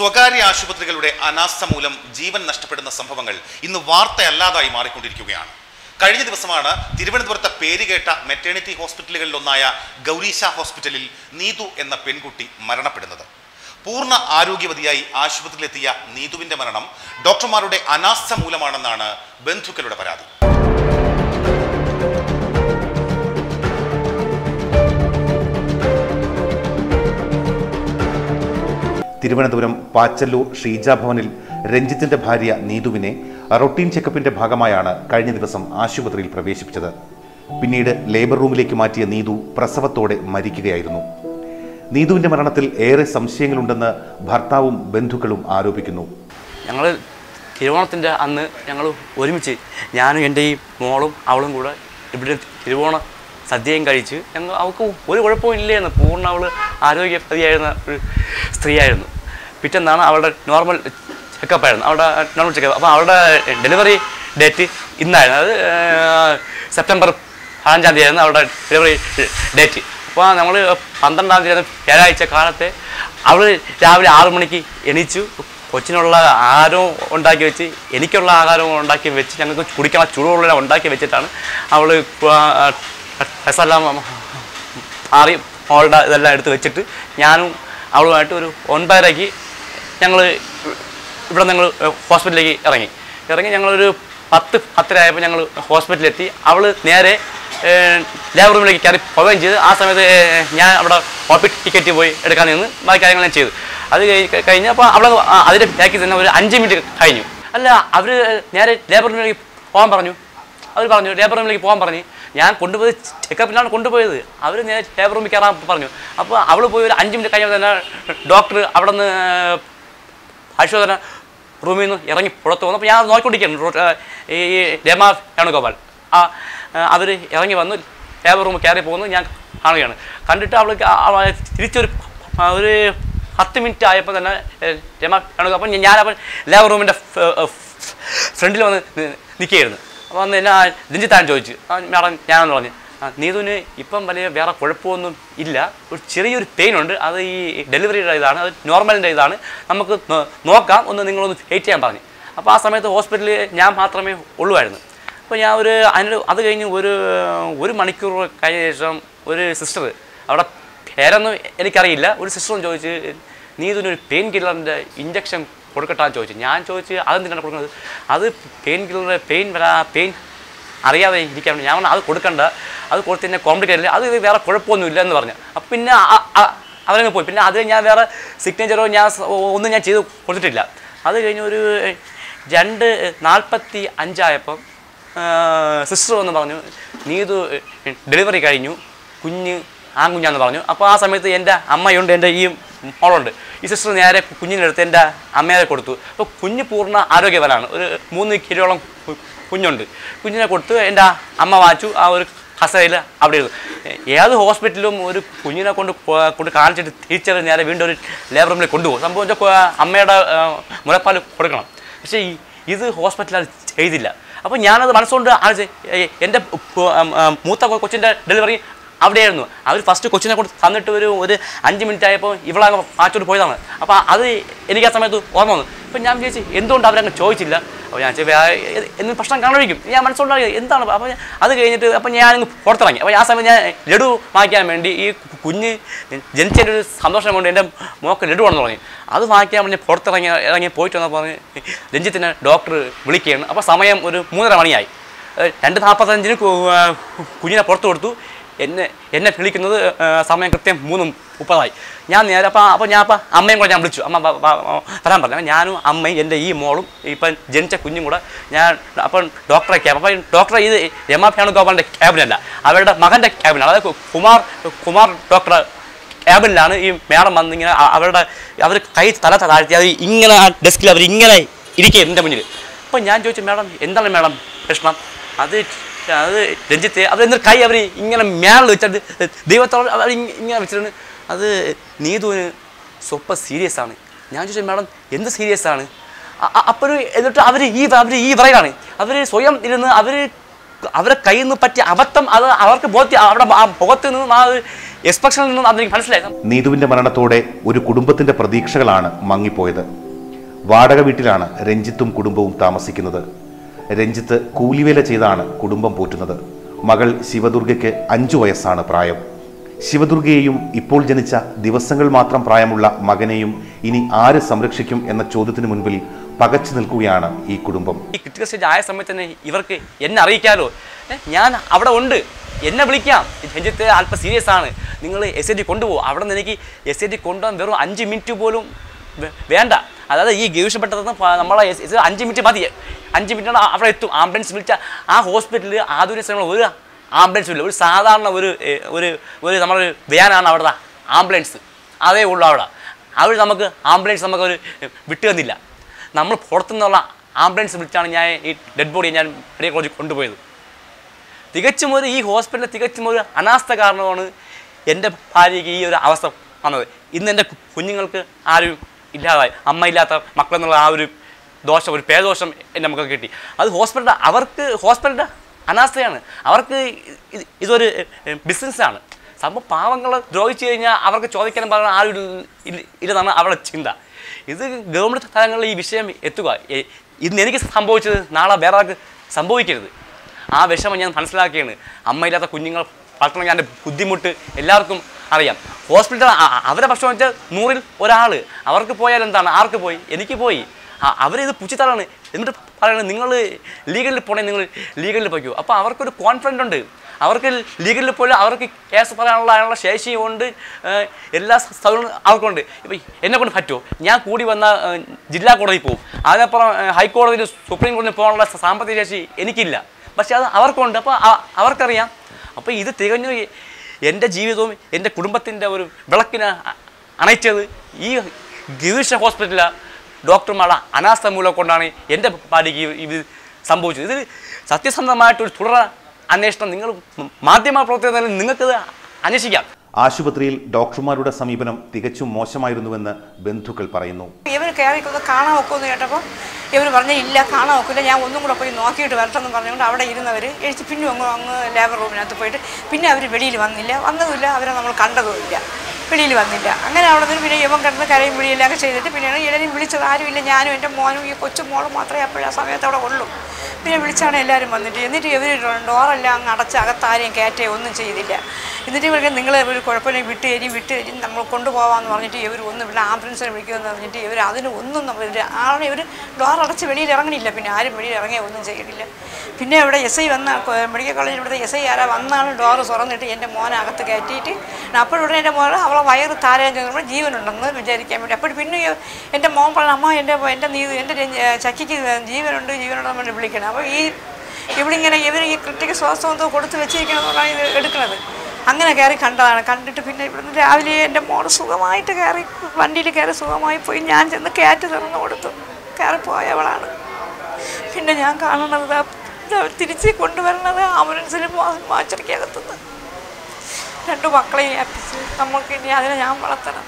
സ്വകാര്യ ആശുപത്രികളുടെ അനാസ്ഥ മൂലം ജീവൻ നഷ്ടപ്പെടുന്ന സംഭവങ്ങൾ ഇന്ന് വാർത്തയല്ലാതായി മാറിക്കൊണ്ടിരിക്കുകയാണ് കഴിഞ്ഞ ദിവസമാണ് തിരുവനന്തപുരത്തെ പേരുകേട്ട മെറ്റേണിറ്റി ഹോസ്പിറ്റലുകളിലൊന്നായ ഗൗരീശ ഹോസ്പിറ്റലിൽ നീതു എന്ന പെൺകുട്ടി മരണപ്പെടുന്നത് പൂർണ്ണ ആരോഗ്യവതിയായി ആശുപത്രിയിലെത്തിയ നീതുവിന്റെ മരണം ഡോക്ടർമാരുടെ അനാസ്ഥ മൂലമാണെന്നാണ് ബന്ധുക്കളുടെ പരാതി തിരുവനന്തപുരം പാച്ചല്ലൂർ ഷീജ ഭവനിൽ രഞ്ജിത്തിന്റെ ഭാര്യ നീതുവിനെ റൊട്ടീൻ ചെക്കപ്പിന്റെ ഭാഗമായാണ് കഴിഞ്ഞ ദിവസം ആശുപത്രിയിൽ പ്രവേശിപ്പിച്ചത് പിന്നീട് ലേബർ റൂമിലേക്ക് മാറ്റിയ നീതു പ്രസവത്തോടെ മരിക്കുകയായിരുന്നു നീതുവിന്റെ മരണത്തിൽ ഏറെ സംശയങ്ങളുണ്ടെന്ന് ഭർത്താവും ബന്ധുക്കളും ആരോപിക്കുന്നു ഞങ്ങൾ തിരുവോണത്തിൻ്റെ അന്ന് ഞങ്ങൾ ഒരുമിച്ച് ഞാനും എൻ്റെ ഈ മോളും അവളും കൂടെ ഇവിടെ തിരുവോണ സദ്യയും കഴിച്ച് ഞങ്ങൾ അവൾക്ക് ഒരു കുഴപ്പവും ഇല്ലായിരുന്നു പൂർണ്ണ അവൾ ആരോഗ്യവതിയായിരുന്ന ഒരു സ്ത്രീയായിരുന്നു പിറ്റെന്നാണ് അവളുടെ നോർമൽ ചെക്കപ്പായിരുന്നു അവളുടെ നോർമൽ ചെക്കപ്പ് അപ്പോൾ അവളുടെ ഡെലിവറി ഡേറ്റ് ഇന്നായിരുന്നു അത് ഏർ, സെപ്റ്റംബർ പതിനഞ്ചാം തീയതി ആയിരുന്നു അവളുടെ ഡെലിവറി ഡേറ്റ് അപ്പോൾ നമ്മൾ പന്ത്രണ്ടാം തീയതി വ്യാഴാഴ്ച കാലത്തെ അവൾ രാവിലെ ആറു മണിക്ക് എണീച്ചു കൊച്ചിനുള്ള ആഹാരവും ഉണ്ടാക്കി വെച്ച് എനിക്കുള്ള ആഹാരവും ഉണ്ടാക്കി വെച്ച് ഞങ്ങൾക്ക് കുടിക്കാനുള്ള ചൂടുവെള്ളം ഉണ്ടാക്കി വെച്ചിട്ടാണ് അവൾ ഡ്രസ്സെല്ലാം മാറി മോളുടെ ഇതെല്ലാം എടുത്ത് വെച്ചിട്ട് ഞാനും അവളുമായിട്ട് ഒരു ഒൻപതരയ്ക്ക് ഞങ്ങൾ ഇവിടെ ഞങ്ങൾ ഹോസ്പിറ്റലിലേക്ക് ഇറങ്ങി ഇറങ്ങി ഞങ്ങളൊരു പത്ത് പത്തരയായപ്പോൾ ഞങ്ങൾ ഹോസ്പിറ്റലിലെത്തി അവൾ നേരെ ലേബർ റൂമിലേക്ക് കയറി പോവുകയും ചെയ്ത് ആ സമയത്ത് ഏർ, ഞാൻ അവിടെ ഓപ്പി ടിക്കറ്റ് പോയി എടുക്കാൻ നിന്ന് ബാക്കി കാര്യങ്ങൾ ഞാൻ ചെയ്തു അത് കഴി- കഴിഞ്ഞപ്പോൾ അവിടെ അതിൻ്റെ ബാക്കിൽ തന്നെ ഒരു അഞ്ച് മിനിറ്റ് കഴിഞ്ഞു അല്ല അവർ നേരെ ലേബർ റൂമിലേക്ക് പോകാൻ പറഞ്ഞു അവർ പറഞ്ഞു ലേബർ റൂമിലേക്ക് പോകാൻ പറഞ്ഞു ഞാൻ കൊണ്ടുപോയത് ചെക്കപ്പിലാണ് കൊണ്ടുപോയത് അവർ നേരെ ലേബർ റൂമിൽ കയറാൻ പറഞ്ഞു അപ്പോൾ അവൾ പോയി ഒരു അഞ്ച് മിനിറ്റ് കഴിഞ്ഞപ്പോൾ തന്നെ ഡോക്ടർ അവിടെ നിന്ന് പരിശോധന റൂമിൽ നിന്ന് ഇറങ്ങി പുറത്ത് വന്നു അപ്പോൾ ഞാൻ നോക്കിക്കൊണ്ടിരിക്കുകയാണ് റോ- ആ, ഈ രമ വേണുഗോപാൽ ആ അവർ ഇറങ്ങി വന്നു ലേബർ റൂമിൽ കയറി പോകുന്നു ഞാൻ കാണുകയാണ് കണ്ടിട്ട് അവൾക്ക് ആ- ആ തിരിച്ചൊരു ആ, ഒരു പത്ത് മിനിറ്റ് ആയപ്പോൾ തന്നെ ഏ, രമ വേണുഗോപാൽ അപ്പം ഞാനപ്പം ലേബർ റൂമിൻ്റെ ഫ്രണ്ടിൽ വന്ന് നിൽക്കുകയായിരുന്നു അപ്പോൾ വന്ന് എന്നാ രഞ്ജിത്താൻ ചോദിച്ചു ആ മാഡം ഞാനെന്ന് പറഞ്ഞു ആ, നീതുവിന് ഇപ്പം വലിയ വേറെ കുഴപ്പമൊന്നും ഇല്ല ഒരു ചെറിയൊരു പെയിൻ ഉണ്ട് അത് ഈ ഡെലിവറിയുടെ ഇതാണ് അത് നോർമലിൻ്റെ ഇതാണ് നമുക്ക് നോ- നോക്കാം ഒന്ന് നിങ്ങളൊന്ന് വെയിറ്റ് ചെയ്യാൻ പറഞ്ഞു അപ്പോൾ ആ സമയത്ത് ഹോസ്പിറ്റലിൽ ഞാൻ മാത്രമേ ഉള്ളുമായിരുന്നു അപ്പോൾ ഞാൻ ഒരു അതിന് അത് കഴിഞ്ഞ് ഒരു ഒരു മണിക്കൂർ കഴിഞ്ഞ ശേഷം ഒരു സിസ്റ്റർ അവിടെ പേരൊന്നും എനിക്കറിയില്ല ഒരു സിസ്റ്ററും ചോദിച്ച് നീ ഇതിനൊരു പെയിൻ കില്ലറിൻ്റെ ഇഞ്ചക്ഷൻ കൊടുക്കട്ടാന്ന് ചോദിച്ചു ഞാൻ ചോദിച്ച് അതെന്തിനാണ് കൊടുക്കുന്നത് അത് പെയിൻ കില്ലറിൻ്റെ പെയിൻ വരാ പെയിൻ അറിയാതെ ഇരിക്കാൻ വേണ്ടി ഞാൻ പറഞ്ഞു അത് കൊടുക്കണ്ട അത് കൊടുത്ത് കഴിഞ്ഞാൽ കോംപ്ലിക്കേറ്റഡ് അത് ഇത് വേറെ കുഴപ്പമൊന്നുമില്ല എന്ന് പറഞ്ഞു അപ്പം പിന്നെ ആ- ആ- അവരങ്ങ് പോയി പിന്നെ അത് ഞാൻ വേറെ സിഗ്നേച്ചറോ ഞാൻ സ- ഒന്നും ഞാൻ ചെയ്ത് കൊടുത്തിട്ടില്ല അത് കഴിഞ്ഞ് ഒരു രണ്ട് നാൽപ്പത്തി അഞ്ചായപ്പം സിസ്റ്റർ എന്ന് പറഞ്ഞു നീതു ഡെലിവറി കഴിഞ്ഞു കുഞ്ഞ് ആൺകുഞ്ഞാന്ന് പറഞ്ഞു അപ്പോൾ ആ സമയത്ത് എൻ്റെ അമ്മയുണ്ട് എൻ്റെ ഈ മോളുണ്ട് ഈ സിസ്റ്റർ നേരെ കുഞ്ഞിനെടുത്ത് എൻ്റെ അമ്മയെ കൊടുത്തു അപ്പോൾ കുഞ്ഞ് പൂർണ്ണ ആരോഗ്യവനാണ് ഒരു മൂന്ന് കിലോളം കു- കുഞ്ഞുണ്ട് കുഞ്ഞിനെ കൊടുത്ത് എൻ്റെ അമ്മ വാച്ചു ആ ഒരു കസയിൽ അവിടെ ഇരുന്നു ഏത് ഹോസ്പിറ്റലിലും ഒരു കുഞ്ഞിനെ കൊണ്ട് പോ- കൊണ്ട് കാണിച്ചിട്ട് തിരിച്ചവർ നേരെ വീണ്ടും ഒരു ലേബർ റൂമിൽ കൊണ്ടുപോകും സംഭവം വെച്ചാൽ കൊ- അമ്മയുടെ ആ, മുലപ്പാൽ കൊടുക്കണം പക്ഷേ ഈ ഇത് ഹോസ്പിറ്റലിൽ അത് ചെയ്തില്ല അപ്പോൾ ഞാനത് മനസ്സുകൊണ്ട് ആലോചിച്ച് എ- എൻ്റെ പു- ആ, ആ, മൂത്ത കൊ- കൊച്ചിൻ്റെ ഡെലിവറി അവിടെയായിരുന്നു അവർ ഫസ്റ്റ് കൊച്ചിനെ കൊണ്ട് തന്നിട്ട് ഒരു ഒരു അഞ്ച് മിനിറ്റ് ആയപ്പോൾ ഇവളങ്ങ് മാറ്റോട്ട് പോയതാണ് അപ്പോൾ അത് എനിക്ക് ആ സമയത്ത് ഓർമ്മ വന്നു അപ്പോൾ ഞാൻ വിചാരിച്ചു എന്തുകൊണ്ട് അവരങ്ങ് ചോദിച്ചില്ല അപ്പോൾ ഞാൻ ചോദിച്ചു, "വേ- എ- എന്ന് പ്രശ്നം കാണുമായിരിക്കും ഞാൻ മനസ്സുകൊണ്ട് അറിയാം, എന്താണ് അപ്പോൾ ഞാൻ- അത് കഴിഞ്ഞിട്ട് അപ്പോൾ ഞാനങ്ങ് പുറത്തിറങ്ങി അപ്പോൾ ആ സമയത്ത് ഞാൻ ലഡു വാങ്ങിക്കാൻ വേണ്ടി ഈ കു- കുഞ്ഞ് ജനിച്ചതിൻ്റെ ഒരു സന്തോഷം കൊണ്ട് എൻ്റെ മോക്ക് ലഡു ആണെന്ന് തുടങ്ങി അത് വാങ്ങിക്കാൻ വേണ്ടി പുറത്തിറങ്ങി ഇറങ്ങി പോയിട്ട് വന്നപ്പോൾ പറഞ്ഞ് രഞ്ജിത്തിനെ ഡോക്ടർ വിളിക്കുകയാണ് അപ്പോൾ സമയം ഒരു മൂന്നര മണിയായി ഏഹ് രണ്ട് നാൽപ്പത്തഞ്ചിന് കു- ആ, കുഞ്ഞിനെ പുറത്ത് കൊടുത്തു എന്നെ എന്നെ വിളിക്കുന്നത് ആ, സമയം കൃത്യം മൂന്നും മുപ്പതായി ഞാൻ നേരെ അപ്പം അപ്പോൾ ഞാൻ അപ്പം അമ്മയും കൂടെ ഞാൻ വിളിച്ചു അമ്മ വ- വ- വ- വരാൻ പറഞ്ഞു അപ്പോൾ ഞാനും അമ്മയും എൻ്റെ ഈ മോളും ഇപ്പം ജനിച്ച കുഞ്ഞും കൂടെ ഞാൻ അപ്പം ഡോക്ടറെ ക്യാബ് അപ്പം ഡോക്ടറെ ഇത് രമാ വേണുഗോപാലിൻ്റെ ക്യാബിനല്ല അവരുടെ മകൻ്റെ ക്യാബിനാണ് അതായത് കു- കുമാർ കുമാർ ഡോക്ടറെ ക്യാബിനിലാണ് ഈ മേഡം വന്ന് ഇങ്ങനെ അ- അവരുടെ അവർ കൈ തല താഴ്ത്തി അവർ ഇങ്ങനെ ആ ഡെസ്കിൽ അവർ ഇങ്ങനെ ഇരിക്കുക എൻ്റെ മുന്നിൽ അപ്പം ഞാൻ ചോദിച്ചു മേഡം എന്താണ് മേഡം പ്രശ്നം അത് അത് രഞ്ജിത്ത് അവർ എന്നിട്ട് കൈ അവർ ഇങ്ങനെ മേളിൽ വെച്ചിട്ട് ദൈവത്തോട് അവർ ഇങ്ങ- ഇങ്ങനെ വെച്ചിട്ടുണ്ട് അത് നീതുവിന് സ്വപ്പം സീരിയസ് ആണ് ഞാൻ ചോദിച്ചു മേഡം എന്ത് സീരിയസ് ആണ് അപ്പോൾ എന്നിട്ട് അവർ ഈ അവർ ഈ പറയുകയാണ് അവർ സ്വയം ഇരുന്ന് അവർ അവരെ കയ്യിൽ നിന്ന് പറ്റിയ അബദ്ധം അത് അവർക്ക് ബോധ്യം അവിടെ ആ മുഖത്ത് നിന്നും ആ എക്സ്പെക്ഷനിൽ നിന്നും അതെനിക്ക് മനസ്സിലായി നീതുവിന്റെ മരണത്തോടെ ഒരു കുടുംബത്തിന്റെ പ്രതീക്ഷകളാണ് മങ്ങിപ്പോയത് വാടക വീട്ടിലാണ് രഞ്ജിത്തും കുടുംബവും താമസിക്കുന്നത് രഞ്ജിത്ത് കൂലിവേല ചെയ്താണ് കുടുംബം പോറ്റുന്നത് മകൾ ശിവദുർഗയ്ക്ക് അഞ്ചു വയസ്സാണ് പ്രായം ശിവദുർഗയെയും ഇപ്പോൾ ജനിച്ച ദിവസങ്ങൾ മാത്രം പ്രായമുള്ള മകനെയും ഇനി ആര് സംരക്ഷിക്കും എന്ന ചോദ്യത്തിന് മുൻപിൽ പകച്ചു നിൽക്കുകയാണ് ഈ കുടുംബം ഈ ക്രിട്ടിക്കൽ സ്റ്റേജ് ആയ സമയത്ത് തന്നെ ഇവർക്ക് എന്നെ അറിയിക്കാലോ ഏ, ഞാൻ അവിടെ ഉണ്ട് എന്നെ വിളിക്കാം രഞ്ജിത്ത് അല്പം സീരിയസ് ആണ് നിങ്ങൾ എസ് ഐ ടി കൊണ്ടുപോകും അവിടെ നിന്ന് എനിക്ക് എസ് ഐ ടി കൊണ്ടുപോകാൻ വെറും അഞ്ച് മിനിറ്റ് പോലും വേ- വേണ്ട അതായത് ഈ ഗവേഷപ്പെട്ടത് നമ്മളെ എസ്- ഇത് അഞ്ച് മിനിറ്റ് മതി അഞ്ച് മിനിറ്റ് അവിടെ എത്തും ആംബുലൻസ് വിളിച്ച ആ ഹോസ്പിറ്റലിൽ ആധുനിക സമയങ്ങൾ ഒരു ആംബുലൻസ് ഇല്ല ഒരു സാധാരണ ഒരു ഏ, ഒരു ഒരു നമ്മുടെ വ്യാനാണ് അവിടുത്തെ ആംബുലൻസ് അതേ ഉള്ളൂ അവിടെ അവർ നമുക്ക് ആംബുലൻസ് നമുക്ക് ഒരു വിട്ടു തന്നില്ല നമ്മൾ പുറത്തുനിന്നുള്ള ആംബുലൻസ് വിളിച്ചാണ് ഞാൻ ഈ ഡെഡ് ബോഡി ഞാൻ മെഡിക്കൽ കോളേജിൽ കൊണ്ടുപോയത് തികച്ചും ഒരു ഈ ഹോസ്പിറ്റലിൽ തികച്ചും ഒരു അനാസ്ഥ കാരണമാണ് എൻ്റെ ഭാര്യയ്ക്ക് ഈ ഒരു അവസ്ഥ വന്നത് ഇന്ന് എൻ്റെ കുഞ്ഞുങ്ങൾക്ക് ആരും ഇല്ലാതായി അമ്മ ഇല്ലാത്ത മക്കളെന്നുള്ള ആ ഒരു ദോഷം ഒരു പേദോഷം എൻ്റെ നമുക്ക് കിട്ടി അത് ഹോസ്പിറ്റലിൻ്റെ അവർക്ക് ഹോസ്പിറ്റലിൻ്റെ അനാസ്ഥയാണ് അവർക്ക് ഇത് ഇതൊരു ബിസിനസ്സാണ് സംഭവം പാവങ്ങളെ ദ്രോഹിച്ചു കഴിഞ്ഞാൽ അവർക്ക് ചോദിക്കാനും പറയാൻ ആരും ഇല്ല- ഇല്ല- ഇല്ലെന്നാണ് അവരുടെ ചിന്ത ഇത് ഗവൺമെൻറ് തലങ്ങളിൽ ഈ വിഷയം എത്തുക എ- ഇന്ന് എനിക്ക് സംഭവിച്ചത് നാളെ വേറെ ആൾക്ക് സംഭവിക്കരുത് ആ വിഷമം ഞാൻ മനസ്സിലാക്കിയാണ് അമ്മയില്ലാത്ത കുഞ്ഞുങ്ങൾ വളർത്തണം ഞാൻ ബുദ്ധിമുട്ട് എല്ലാവർക്കും അറിയാം ഹോസ്പിറ്റൽ അ- അ- അവരെ പ്രശ്നം വെച്ചാൽ നൂറിൽ ഒരാൾ അവർക്ക് പോയാൽ എന്താണ് ആർക്ക് പോയി എനിക്ക് പോയി അ- അവരിത് പുച്ചിത്തലാണ് എന്നിട്ട് പറയുന്നത് നിങ്ങൾ ലീഗലിൽ പോണേ നിങ്ങൾ ലീഗലിൽ പോയിക്കോ അപ്പോൾ അവർക്കൊരു കോൺഫിഡൻ്റ് ഉണ്ട് അവർക്ക് ലീഗലിൽ പോലും അവർക്ക് കേസ് പറയാനുള്ള അതിനുള്ള ശേഷിയുണ്ട് ഏഹ് എല്ലാ സൗകര്യവും അവർക്കുണ്ട് ഇപ്പം എന്നെ കൊണ്ട് പറ്റുമോ ഞാൻ കൂടി വന്ന ഏഹ് ജില്ലാ കോടതിയിൽ പോകും അതിനപ്പുറം ഏഹ് ഹൈക്കോടതിയിൽ സുപ്രീം കോടതിയിൽ പോകാനുള്ള സാമ്പത്തിക ശേഷി എനിക്കില്ല പക്ഷെ അത് അവർക്കുണ്ട് അപ്പോൾ അവർക്കറിയാം അപ്പോൾ ഇത് തികഞ്ഞു എൻ്റെ ജീവിതവും എൻ്റെ കുടുംബത്തിൻ്റെ ഒരു വിളക്കിനെ അ- അണയിച്ചത് ഈ ഗിരീഷ ഹോസ്പിറ്റലിലെ ഡോക്ടർമാരുടെ അനാസ്ഥ മൂലം കൊണ്ടാണ് എൻ്റെ ഭാര്യയ്ക്ക് ഇത് സംഭവിച്ചത് ഇതിൽ സത്യസന്ധമായിട്ടൊരു തുടർ അന്വേഷണം നിങ്ങൾ മാധ്യമ പ്രവർത്തകർ നിങ്ങൾക്കത് അന്വേഷിക്കാം ആശുപത്രിയിൽ ഡോക്ടർമാരുടെ സമീപനം തികച്ചും മോശമായിരുന്നുവെന്ന് ബന്ധുക്കൾ പറയുന്നു ഇവർ കയറിക്കൊന്ന് കാണാൻ ഒക്കുമെന്ന് കേട്ടപ്പോൾ ഇവർ പറഞ്ഞു ഇല്ല കാണാൻ ഒക്കില്ല ഞാൻ ഒന്നും കൂടെ പോയി നോക്കിയിട്ട് വരട്ടെന്ന് പറഞ്ഞുകൊണ്ട് അവിടെ ഇരുന്നവർ എഴുതി പിന്നെ അങ്ങ് അങ്ങ് ലേബർ റൂമിനകത്ത് പോയിട്ട് പിന്നെ അവർ വെളിയിൽ വന്നില്ല വന്നതുമില്ല അവരെ നമ്മൾ കണ്ടതുമില്ല വെളിയിൽ വന്നില്ല അങ്ങനെ അവിടെ നിന്ന് പിന്നെ ഇവൻ കിടന്ന് കരയും വിളിയിലൊക്കെ ചെയ്തിട്ട് പിന്നെയാണ് എല്ലാവരും വിളിച്ചത് ആരുമില്ല ഞാനും എൻ്റെ മോനും ഈ കൊച്ചു മോളും മാത്രമേ അപ്പോഴാ സമയത്ത് അവിടെ ഉള്ളൂ പിന്നെ വിളിച്ചാണ് എല്ലാവരും വന്നിട്ട് എന്നിട്ട് ഇവർ ഡോറെല്ലാം അങ്ങ് അടച്ച് അകത്താരെയും കയറ്റേ ഒന്നും ചെയ്തില്ല എന്നിട്ട് ഇവർക്ക് നിങ്ങൾ ഒരു കുഴപ്പമില്ല വിട്ട് തരി വിട്ട് തരി നമ്മൾ കൊണ്ടുപോകാമെന്ന് പറഞ്ഞിട്ട് ഇവർ ഒന്നും ഇവിടെ ആംബുലൻസിനെ വിളിക്കുമെന്ന് പറഞ്ഞിട്ട് ഇവർ അതിന് ഒന്നും നമ്മൾ ആളെ ഇവർ ഡോർ അടച്ച് വെളിയിൽ ഇറങ്ങണില്ല പിന്നെ ആരും വെളിയിൽ ഇറങ്ങിയ ഒന്നും ചെയ്യണില്ല പിന്നെ ഇവിടെ എസ് ഐ വന്ന കൊ- മെഡിക്കൽ കോളേജിൽ ഇവിടുത്തെ എസ് ഐ ആരാ വന്നാണ് ഡോറ് തുറന്നിട്ട് എൻ്റെ മോനെ അകത്ത് കയറ്റിയിട്ട് അപ്പോഴുടനെ എൻ്റെ മോനെ അവളെ വയറ് താരകം ചെയ്യുമ്പോൾ ജീവനുണ്ടെന്ന് വിചാരിക്കാൻ വേണ്ടി അപ്പോൾ പിന്നെ ഈ എൻ്റെ മോൻ പറഞ്ഞു അമ്മ എൻ്റെ എൻ്റെ നീ എൻ്റെ രഞ്ജ- ചക്കിക്ക് ജീവനുണ്ട് ജീവനുണ്ടെന്ന് പറഞ്ഞ് വിളിക്കണം അപ്പോൾ ഈ ഇവിടെ ഇങ്ങനെ ഇവർ ഈ ക്രിട്ടിക്ക് ശ്വാസം എന്തോ കൊടുത്ത് വെച്ചിരിക്കണമെന്നാണ് ഇത് എടുക്കുന്നത് അങ്ങനെ കയറി കണ്ടതാണ് കണ്ടിട്ട് പിന്നെ ഇവിടുന്ന് രാവിലെ എൻ്റെ മോള് സുഖമായിട്ട് കയറി വണ്ടിയിൽ കയറി സുഖമായി പോയി ഞാൻ ചെന്ന് കയറ്റ് തുറന്നു കൊടുത്തു കയറി പോയവളാണ് പിന്നെ ഞാൻ കാണുന്നത് ദാ ദാ തിരിച്ച് കൊണ്ടുവരണത് ആംബുലൻസിൽ മാച്ചടിക്കകത്തുനിന്ന് രണ്ടു മക്കളെയും ഏൽപ്പിച്ച് നമുക്ക് ഇനി അതിനെ ഞാൻ വളർത്തണം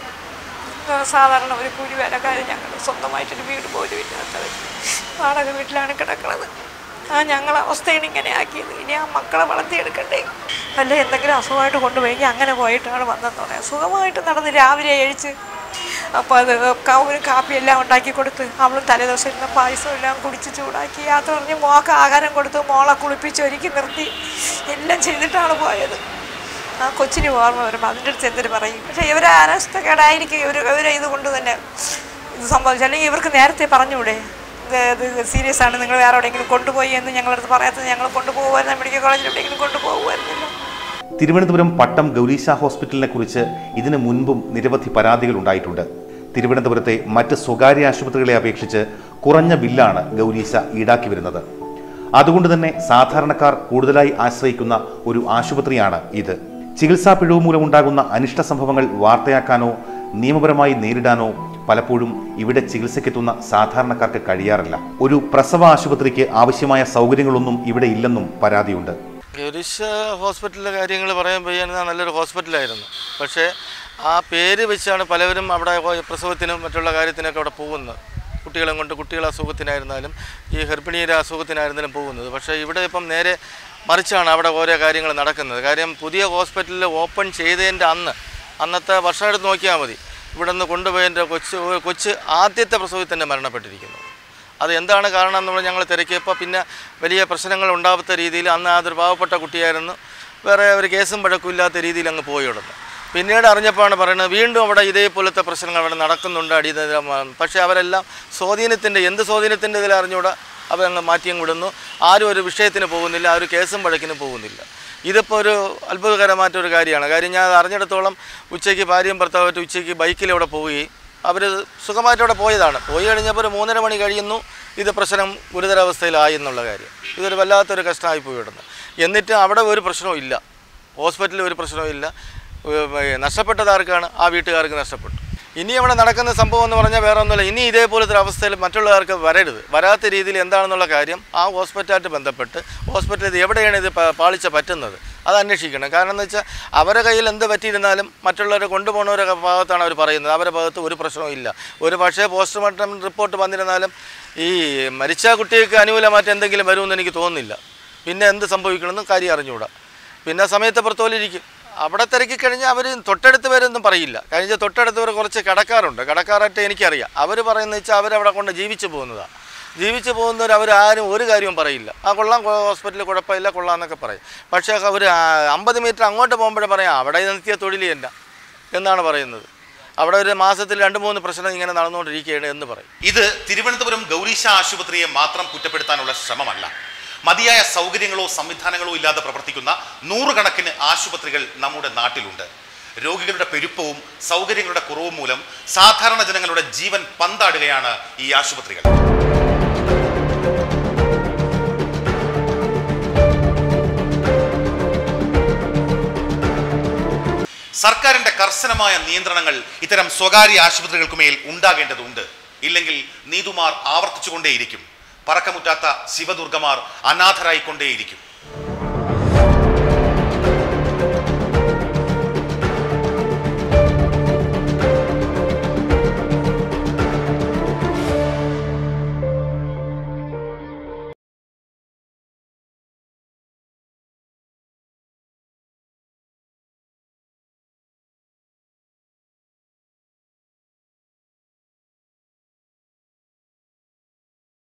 ആ, സാധാരണ ഒരു കൂലി വേലക്കാർ ഞങ്ങൾ സ്വന്തമായിട്ടൊരു വീട് പോലും ഇല്ലാത്തവർ വാടക വീട്ടിലാണ് കിടക്കുന്നത് ആ ഞങ്ങളെ അവസ്ഥയാണ് ഇങ്ങനെ ആക്കിയത് ഇനി ആ മക്കളെ വളർത്തിയെടുക്കണ്ടേ അല്ല എന്തെങ്കിലും അസുഖമായിട്ട് കൊണ്ടുപോയി അങ്ങനെ പോയിട്ടാണ് വന്നതെന്ന് പറയാം സുഖമായിട്ട് നടന്ന് രാവിലെ എഴിച്ച് അപ്പോൾ അത് ക- ഒരു കാപ്പി എല്ലാം ഉണ്ടാക്കി കൊടുത്ത് അവളും തലേദിവസം ഇരുന്ന പായസം എല്ലാം കുടിച്ച് ചൂടാക്കി യാത്ര പറഞ്ഞ് മോക്ക് ആഹാരം കൊടുത്ത് മോളെ കുളിപ്പിച്ച് ഒരുക്കി നിർത്തി എല്ലാം ചെയ്തിട്ടാണ് പോയത് ആ കൊച്ചിന് ഓർമ്മ വരുമ്പോൾ അതിൻ്റെ അടുത്ത് എന്തിനു പറയും പക്ഷേ ഇവരെ അനാസ്ഥക്കേടായിരിക്കും ഇവർ ഇവരെ ഇത് കൊണ്ട് തന്നെ ഇത് സംഭവിച്ചു അല്ലെങ്കിൽ ഇവർക്ക് നേരത്തെ പറഞ്ഞുകൂടെ ഇത് ഇത് സീരിയസ് ആണ് നിങ്ങൾ വേറെ എവിടെയെങ്കിലും കൊണ്ടുപോയി എന്ന് ഞങ്ങളടുത്ത് പറയാത്തത് ഞങ്ങൾ കൊണ്ടുപോകുമായിരുന്നു മെഡിക്കൽ കോളേജിൽ എവിടെയെങ്കിലും കൊണ്ടുപോകുമായിരുന്നല്ലോ തിരുവനന്തപുരം പട്ടം ഗൗരീശ ഹോസ്പിറ്റലിനെ കുറിച്ച് ഇതിനു മുൻപും നിരവധി പരാതികൾ ഉണ്ടായിട്ടുണ്ട് തിരുവനന്തപുരത്തെ മറ്റ് സ്വകാര്യ ആശുപത്രികളെ അപേക്ഷിച്ച് കുറഞ്ഞ ബില്ലാണ് ഗൗരീശ ഈടാക്കി വരുന്നത് അതുകൊണ്ട് തന്നെ സാധാരണക്കാർ കൂടുതലായി ആശ്രയിക്കുന്ന ഒരു ആശുപത്രിയാണ് ഇത് ചികിത്സാ പിഴവ് മൂലമുണ്ടാകുന്ന അനിഷ്ട സംഭവങ്ങൾ വാർത്തയാക്കാനോ നിയമപരമായി നേരിടാനോ പലപ്പോഴും ഇവിടെ ചികിത്സയ്ക്കെത്തുന്ന സാധാരണക്കാർക്ക് കഴിയാറില്ല ഒരു പ്രസവ ആശുപത്രിക്ക് ആവശ്യമായ സൗകര്യങ്ങളൊന്നും ഇവിടെ ഇല്ലെന്നും പരാതിയുണ്ട് ഗൗരീശ ഹോസ്പിറ്റലിലെ കാര്യങ്ങൾ പറയാൻ വയ്യാൻ നല്ലൊരു ഹോസ്പിറ്റലായിരുന്നു പക്ഷേ ആ പേര് വെച്ചാണ് പലവരും അവിടെ പോയി പ്രസവത്തിനും മറ്റുള്ള കാര്യത്തിനൊക്കെ അവിടെ പോകുന്നത് കുട്ടികളെ കൊണ്ട് കുട്ടികളെ അസുഖത്തിനായിരുന്നാലും ഈ ഗർഭിണിയുടെ അസുഖത്തിനായിരുന്നാലും പോകുന്നത് പക്ഷേ ഇവിടെ ഇപ്പം നേരെ മറിച്ചാണ് അവിടെ ഓരോ കാര്യങ്ങൾ നടക്കുന്നത് കാര്യം പുതിയ ഹോസ്പിറ്റലിൽ ഓപ്പൺ ചെയ്തതിൻ്റെ അന്ന് അന്നത്തെ വർഷം എടുത്ത് നോക്കിയാൽ മതി ഇവിടെ നിന്ന് കൊണ്ടുപോയതിൻ്റെ കൊച്ച് കൊച്ച് ആദ്യത്തെ പ്രസവത്തിൽ തന്നെ മരണപ്പെട്ടിരിക്കുന്നു അത് എന്താണ് കാരണം എന്ന് പറഞ്ഞാൽ ഞങ്ങൾ തിരക്കിയപ്പോൾ പിന്നെ വലിയ പ്രശ്നങ്ങൾ ഉണ്ടാവാത്ത രീതിയിൽ അന്ന് അതൊരു പാവപ്പെട്ട കുട്ടിയായിരുന്നു വേറെ ഒരു കേസും വഴക്കും ഇല്ലാത്ത രീതിയിൽ അങ്ങ് പോയി ഇടുന്നു പിന്നീട് അറിഞ്ഞപ്പോഴാണ് പറയുന്നത് വീണ്ടും അവിടെ ഇതേപോലത്തെ പ്രശ്നങ്ങൾ അവിടെ നടക്കുന്നുണ്ട് അടിയന്തരം പക്ഷേ അവരെല്ലാം സ്വാധീനത്തിൻ്റെ എന്ത് സ്വാധീനത്തിൻ്റെ ഇതിൽ അറിഞ്ഞുകൂടാ അവരങ്ങ് മാറ്റിയും വിടുന്നു ആരും ഒരു വിഷയത്തിന് പോകുന്നില്ല ആരും കേസും വഴക്കിനും പോകുന്നില്ല ഇതിപ്പോൾ ഒരു അത്ഭുതകരമായിട്ടൊരു ഒരു കാര്യമാണ് കാര്യം ഞാൻ അത് അറിഞ്ഞിടത്തോളം ഉച്ചയ്ക്ക് ഭാര്യയും ഭർത്താവായിട്ട് ഉച്ചയ്ക്ക് ബൈക്കിൽ അവിടെ പോവുകയും അവർ സുഖമായിട്ട് അവിടെ പോയതാണ് പോയി കഴിഞ്ഞപ്പോൾ ഒരു മൂന്നര മണി കഴിയുന്നു ഇത് പ്രശ്നം ഗുരുതരാവസ്ഥയിലായി എന്നുള്ള കാര്യം ഇതൊരു വല്ലാത്തൊരു കഷ്ടമായി പോയി ഇടുന്നു എന്നിട്ട് അവിടെ ഒരു പ്രശ്നവും ഇല്ല ഹോസ്പിറ്റലിൽ ഒരു പ്രശ്നവും ഇല്ല ഏഹ് നഷ്ടപ്പെട്ടത് ആർക്കാണ് ആ വീട്ടുകാർക്ക് നഷ്ടപ്പെട്ടു ഇനി അവിടെ നടക്കുന്ന സംഭവം എന്ന് പറഞ്ഞാൽ വേറെ ഒന്നുമില്ല ഇനി ഇതേപോലത്തെ ഒരു അവസ്ഥയിൽ മറ്റുള്ളവർക്ക് വരരുത് വരാത്ത രീതിയിൽ എന്താണെന്നുള്ള കാര്യം ആ ഹോസ്പിറ്റലായിട്ട് ബന്ധപ്പെട്ട് ഹോസ്പിറ്റലിൽ ഇത് എവിടെയാണ് ഇത് പ- പാളിച്ച പറ്റുന്നത് അത് അന്വേഷിക്കണം കാരണം എന്ന് വെച്ചാൽ അവരെ കയ്യിൽ എന്ത് പറ്റിയിരുന്നാലും മറ്റുള്ളവരെ കൊണ്ടുപോകുന്നവരുടെ ഭാഗത്താണ് അവർ പറയുന്നത് അവരുടെ ഭാഗത്ത് ഒരു പ്രശ്നവും ഇല്ല ഒരു പക്ഷേ പോസ്റ്റ്മോർട്ടം റിപ്പോർട്ട് വന്നിരുന്നാലും ഈ മരിച്ച കുട്ടിക്ക് അനുകൂലമായിട്ട് എന്തെങ്കിലും വരുമെന്ന് എനിക്ക് തോന്നുന്നില്ല പിന്നെ എന്ത് സംഭവിക്കണമെന്ന് കാര്യം അറിഞ്ഞുകൂടാ പിന്നെ സമയത്ത് പുറത്തോലിരിക്കും അവിടെ തിരക്കി കഴിഞ്ഞാൽ അവർ തൊട്ടടുത്ത് വരെയൊന്നും പറയില്ല കഴിഞ്ഞ തൊട്ടടുത്ത് വരെ കുറച്ച് കടക്കാറുണ്ട് കടക്കാരായിട്ട് എനിക്കറിയാം അവർ പറയുന്നത് വെച്ചാൽ അവരവിടെ കൊണ്ട് ജീവിച്ചു പോകുന്നതാണ് ജീവിച്ചു പോകുന്നവർ അവർ ആരും ഒരു കാര്യവും പറയില്ല ആ കൊള്ളാം കൊ- ഹോസ്പിറ്റലിൽ കുഴപ്പമില്ല കൊള്ളാം എന്നൊക്കെ പറയും പക്ഷേ അവർ അമ്പത് മീറ്റർ അങ്ങോട്ട് പോകുമ്പോഴേ പറയാം അവിടെ നിർത്തിയ തൊഴിൽ തന്നെ എന്നാണ് പറയുന്നത് അവിടെ ഒരു മാസത്തിൽ രണ്ട് മൂന്ന് പ്രശ്നം ഇങ്ങനെ നടന്നുകൊണ്ടിരിക്കുകയാണ് എന്ന് പറയും ഇത് തിരുവനന്തപുരം ഗൗരീശ ആശുപത്രിയെ മാത്രം കുറ്റപ്പെടുത്താനുള്ള ശ്രമമല്ല മതിയായ സൗകര്യങ്ങളോ സംവിധാനങ്ങളോ ഇല്ലാതെ പ്രവർത്തിക്കുന്ന നൂറുകണക്കിന് ആശുപത്രികൾ നമ്മുടെ നാട്ടിലുണ്ട് രോഗികളുടെ പെരുപ്പവും സൗകര്യങ്ങളുടെ കുറവും മൂലം സാധാരണ ജനങ്ങളുടെ ജീവൻ പന്താടുകയാണ് ഈ ആശുപത്രികൾ സർക്കാരിന്റെ കർശനമായ നിയന്ത്രണങ്ങൾ ഇത്തരം സ്വകാര്യ ആശുപത്രികൾക്കുമേൽ ഉണ്ടാകേണ്ടതുണ്ട് ഇല്ലെങ്കിൽ നീതുമാർ ആവർത്തിച്ചുകൊണ്ടേയിരിക്കും പറക്കമുറ്റാത്ത ശിവദുർഗമാർ അനാഥരായിക്കൊണ്ടേയിരിക്കും